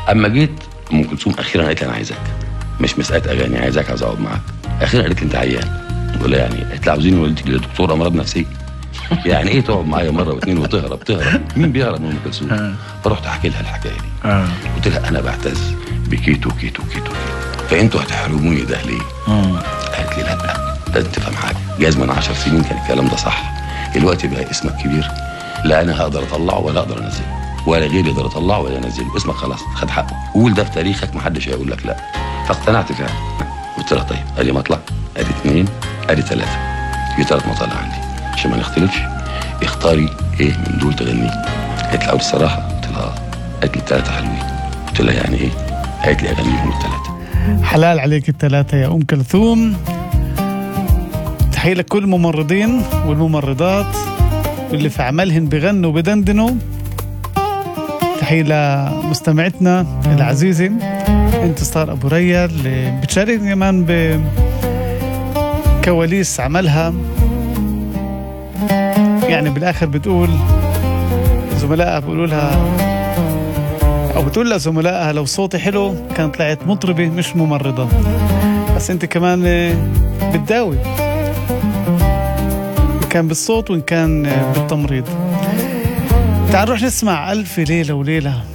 اما جيت ام كلثوم اخيرا قالت لي انا عايزك مش مساله اغاني عايزك عايز اقعد معاك اخيرا قالت لي انت عيان بقول لها يعني قالت لي عاوزين والدتي لدكتور امراض نفسيه يعني ايه تقعد معايا مره واثنين وتهرب تهرب مين بيهرب من ام كلثوم فرحت احكي لها الحكايه دي اه قلت لها انا بعتز بكيتو كيتو كيتو كيتو فانتوا هتحرموني ده ليه؟ مم. قالت لي لا لازم تفهم حاجه جاز من 10 سنين كان الكلام ده صح دلوقتي بقى اسمك كبير لا انا هقدر اطلعه ولا اقدر انزله ولا غيري يقدر يطلعه ولا ينزله اسمك خلاص خد حقه قول ده في تاريخك محدش هيقول لك لا فاقتنعت فعلا قلت لها طيب ادي مطلع ادي اثنين ادي ثلاثه في ثلاث مطالع عندي عشان ما نختلفش اختاري ايه من دول تغنيه قالت لي أقول الصراحه قلت لها آه. قالت لي الثلاثه حلوين قلت لها يعني ايه قالت لي اغنيهم الثلاثه حلال عليك الثلاثة يا أم كلثوم تحية لكل الممرضين والممرضات واللي في عملهن بغنوا وبدندنوا تحية لمستمعتنا العزيزة انتصار أبو ريا اللي بتشاركني كمان بكواليس عملها يعني بالآخر بتقول زملائها بيقولوا لها او بتقول لزملائها لو صوتي حلو كانت طلعت مطربه مش ممرضه بس انت كمان آه، بتداوي ان كان بالصوت وان كان آه، بالتمريض تعال نروح نسمع الف ليله وليله